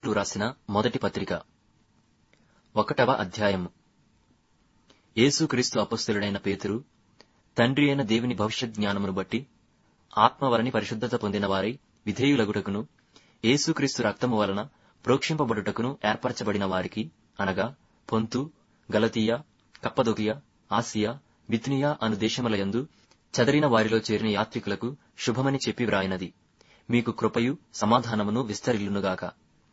పేతురు రాసిన మొదటి పత్రిక ఒకటవ అధ్యాయము యేసుక్రీస్తు అపస్తులుడైన పేతురు తండ్రి అయిన దేవుని భవిష్యత్ జ్ఞానమును బట్టి ఆత్మ వలని పరిశుద్ధత పొందిన వారై విధేయులగుటకును యేసుక్రీస్తు రక్తము వలన ప్రోక్షింపబడుటకును ఏర్పరచబడిన వారికి అనగా పొంతు గలతీయ కప్పదొకియ ఆసియా బితునియా అను దేశములయందు చదరిన వారిలో చేరిన యాత్రికులకు శుభమని చెప్పి వ్రాయినది మీకు కృపయు సమాధానమును విస్తరిల్లునుగాక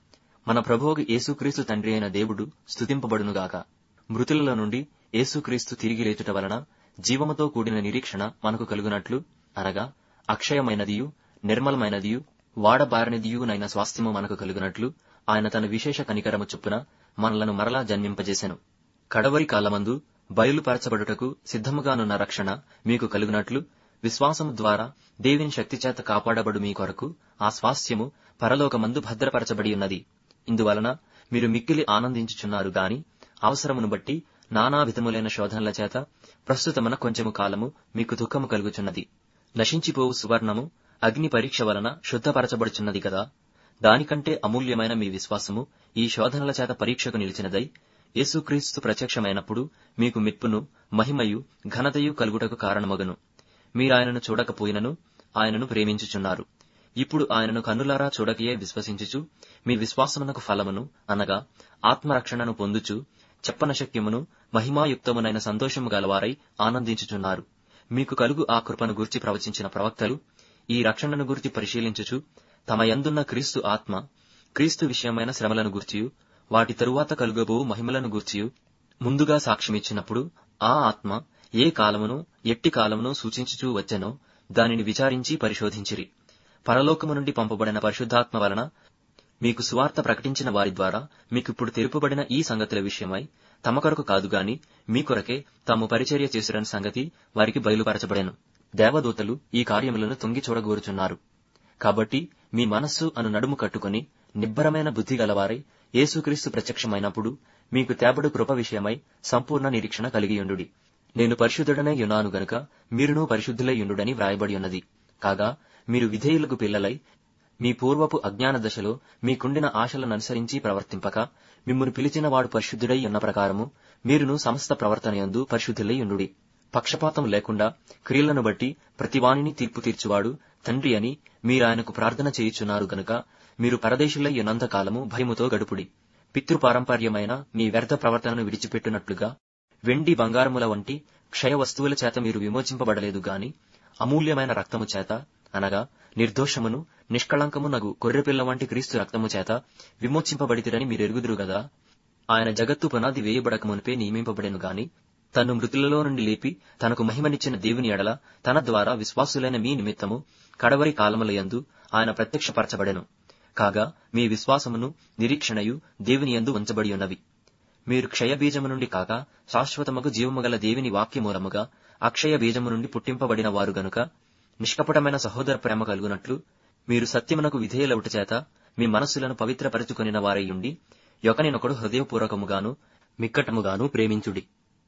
మన ప్రభువుకు యేసుక్రీస్తు తండ్రి అయిన దేవుడు స్తుతింపబడునుగాక మృతులలో నుండి యేసుక్రీస్తు తిరిగి లేచుట వలన జీవముతో కూడిన నిరీక్షణ మనకు కలుగునట్లు అనగా అక్షయమైనదియు నిర్మలమైనదియు వాడబారనిదియునైన స్వాస్థ్యము మనకు కలుగునట్లు ఆయన తన విశేష కనికరము చొప్పున మనలను మరలా జన్మింపజేసెను కడవరి కాలమందు బయలుపరచబడుటకు సిద్ధముగానున్న రక్షణ మీకు కలుగునట్లు విశ్వాసము ద్వారా దేవుని శక్తి చేత కాపాడబడు మీ కొరకు ఆ స్వాస్థ్యము పరలోకమందు భద్రపరచబడి ఉన్నది ఇందువలన మీరు మిక్కిలి ఆనందించుచున్నారు గాని అవసరమును బట్టి నానా విధములైన శోధనల చేత ప్రస్తుతమున కొంచెము కాలము మీకు దుఃఖము కలుగుచున్నది నశించిపోవు సువర్ణము అగ్ని పరీక్ష వలన శుద్ధపరచబడుచున్నది కదా దానికంటే అమూల్యమైన మీ విశ్వాసము ఈ శోధనల చేత పరీక్షకు నిలిచినదై యేసుక్రీస్తు ప్రత్యక్షమైనప్పుడు మీకు మెప్పును మహిమయు ఘనతయు కలుగుటకు కారణమగును మీరాయనను చూడకపోయినను ఆయనను ప్రేమించుచున్నారు ఇప్పుడు ఆయనను కన్నులారా చూడకయే విశ్వసించుచు మీ విశ్వాసమునకు ఫలమును అనగా ఆత్మరక్షణను పొందుచు చెప్పనశక్యమును మహిమాయుక్తమునైన సంతోషము గలవారై ఆనందించుచున్నారు మీకు కలుగు ఆ కృపను గురించి ప్రవచించిన ప్రవక్తలు ఈ రక్షణను గురించి పరిశీలించుచు తమ యందున్న క్రీస్తు ఆత్మ క్రీస్తు విషయమైన శ్రమలను గూర్చియు వాటి తరువాత కలుగబో మహిమలను గూర్చియు ముందుగా సాక్ష్యమిచ్చినప్పుడు ఆ ఆత్మ ఏ కాలమును ఎట్టి కాలమును సూచించుచూ వచ్చెనో దానిని విచారించి పరిశోధించిరి పరలోకము నుండి పంపబడిన పరిశుద్ధాత్మ వలన మీకు సువార్త ప్రకటించిన వారి ద్వారా మీకిప్పుడు తెలుపబడిన ఈ సంగతుల విషయమై తమ కొరకు కాదు గాని మీ కొరకే తాము పరిచర్య చేసిరని సంగతి వారికి బయలుపరచబడెను దేవదూతలు ఈ కార్యములను తొంగి చూడగోరుచున్నారు కాబట్టి మీ మనస్సు అను నడుము కట్టుకుని నిబ్బరమైన బుద్ధి గలవారై యేసుక్రీస్తు ప్రత్యక్షమైనప్పుడు మీకు తేబడు కృప విషయమై సంపూర్ణ నిరీక్షణ కలిగియుండుడి నేను పరిశుద్ధుడనే యున్నాను గనుక మీరును పరిశుద్ధులై యుండుడని వ్రాయబడి ఉన్నది కాగా మీరు విధేయులకు పిల్లలై మీ పూర్వపు అజ్ఞాన దశలో మీకుండిన ఆశలను అనుసరించి ప్రవర్తింపక మిమ్మును పిలిచిన వాడు పరిశుద్ధుడై ఉన్న ప్రకారము మీరును సమస్త ప్రవర్తనయందు పరిశుద్ధులై ఉండుడి పక్షపాతం లేకుండా క్రియలను బట్టి ప్రతివానిని తీర్పు తీర్చువాడు తండ్రి అని మీరాయనకు ప్రార్థన చేయుచున్నారు గనుక మీరు పరదేశులై ఉన్నంత కాలము భయముతో గడుపుడి పితృపారంపర్యమైన మీ వ్యర్థ ప్రవర్తనను విడిచిపెట్టునట్లుగా వెండి బంగారముల వంటి క్షయ వస్తువుల చేత మీరు విమోచింపబడలేదు గాని అమూల్యమైన రక్తము చేత అనగా నిర్దోషమును నిష్కళంకమునగు గొర్రెపిల్ల వంటి క్రీస్తు రక్తము చేత విమోచింపబడితిరని మీరు ఎరుగుదురు గదా ఆయన జగత్తు పునాది వేయబడక మునిపే నియమింపబడెను గాని తను మృతులలో నుండి లేపి తనకు మహిమనిచ్చిన దేవుని ఎడల తన ద్వారా విశ్వాసులైన మీ నిమిత్తము కడవరి కాలములయందు ఆయన ప్రత్యక్షపరచబడెను కాగా మీ విశ్వాసమును నిరీక్షణయు దేవుని యందు ఉంచబడి ఉన్నవి మీరు క్షయ బీజము నుండి కాక శాశ్వతముకు జీవము గల దేవుని వాక్యమూలముగా అక్షయ బీజము నుండి పుట్టింపబడిన వారు గనుక నిష్కపటమైన సహోదర ప్రేమ కలుగునట్లు మీరు సత్యమునకు విధేయులవుట చేత మీ మనస్సులను పవిత్రపరచుకొనిన వారయ్యుండి యొకనినొకడు హృదయపూర్వకముగాను మిక్కటముగాను ప్రేమించుడి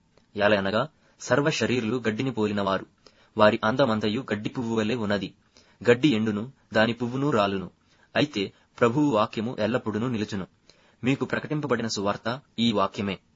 ఎలయనగా సర్వ శరీరులు గడ్డిని పోలినవారు వారి అందమంతయు గడ్డి పువ్వు వలె ఉన్నది గడ్డి ఎండును దాని పువ్వును రాలును అయితే ప్రభువు వాక్యము ఎల్లప్పుడూ నిలుచును మీకు ప్రకటింపబడిన సువార్త ఈ వాక్యమే